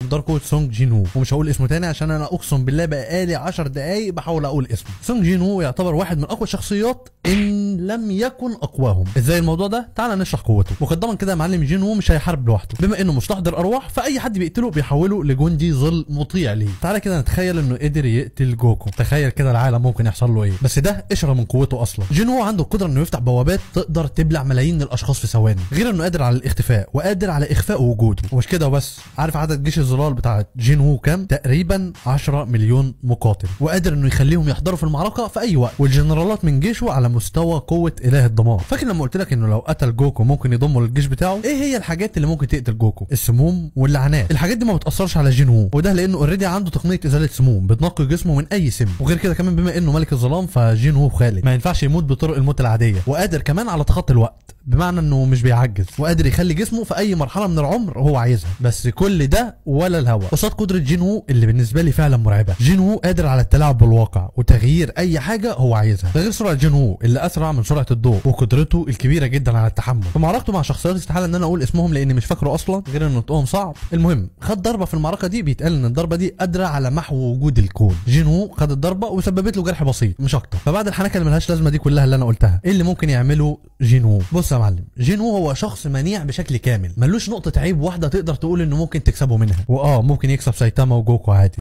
مقدار قوه سونج جين وو ومش هقول اسمه تاني عشان انا اقسم بالله بقالي 10 دقايق بحاول اقول اسمه سونج جين وو يعتبر واحد من اقوى الشخصيات ان لم يكن اقواهم ازاي الموضوع ده تعال نشرح قوته مقدما كده يا معلم جين وو مش هيحارب لوحده بما انه مستحضر ارواح فاي حد بيقتله بيحوله لجندي ظل مطيع ليه تعالى كده نتخيل انه قدر يقتل جوكو تخيل كده العالم ممكن يحصل له ايه بس ده قشره من قوته اصلا جين وو عنده القدره انه يفتح بوابات تقدر تبلع ملايين من الاشخاص في ثواني غير انه قادر على الاختفاء وقادر على اخفاء وجوده ومش كده وبس عارف عدد جيش الظلال بتاع جين وو كام تقريبا 10 مليون مقاتل وقادر انه يخليهم يحضروا في المعركه في اي وقت والجنرالات من جيشه على مستوى قوه اله الدمار فاكر لما قلت لك انه لو قتل جوكو ممكن يضمه للجيش بتاعه ايه هي الحاجات اللي ممكن تقتل جوكو السموم واللعنات الحاجات دي ما بتاثرش على جين وو وده لانه اوريدي عنده تقنيه ازاله سموم بتنقي جسمه من اي سم وغير كده كمان بما انه ملك الظلام فجين وو خالد ما ينفعش يموت بطرق الموت العاديه وقادر كمان على تخطي الوقت بمعنى انه مش بيعجز وقادر يخلي جسمه في اي مرحله من العمر هو عايزها بس كل ده ولا الهوى قصاد قدره جين وو اللي بالنسبه لي فعلا مرعبه جين وو قادر على التلاعب بالواقع وتغيير اي حاجه هو عايزها ده غير سرعه جين وو اللي اسرع من سرعه الضوء وقدرته الكبيره جدا على التحمل في معركته مع شخصيات استحاله ان انا اقول اسمهم لاني مش فاكره اصلا غير ان نطقهم صعب المهم خد ضربه في المعركه دي بيتقال ان الضربه دي قادره على محو وجود الكون جين وو خد الضربه وسببت له جرح بسيط مش اكتر فبعد الحنكه اللي ملهاش لازمه دي كلها اللي انا قلتها ايه اللي ممكن يعمله جين وو بص يا معلم جين وو هو شخص منيع بشكل كامل ملوش نقطه عيب واحده تقدر تقول انه ممكن تكسبه منها واه ممكن يكسب سايتاما وجوكو عادي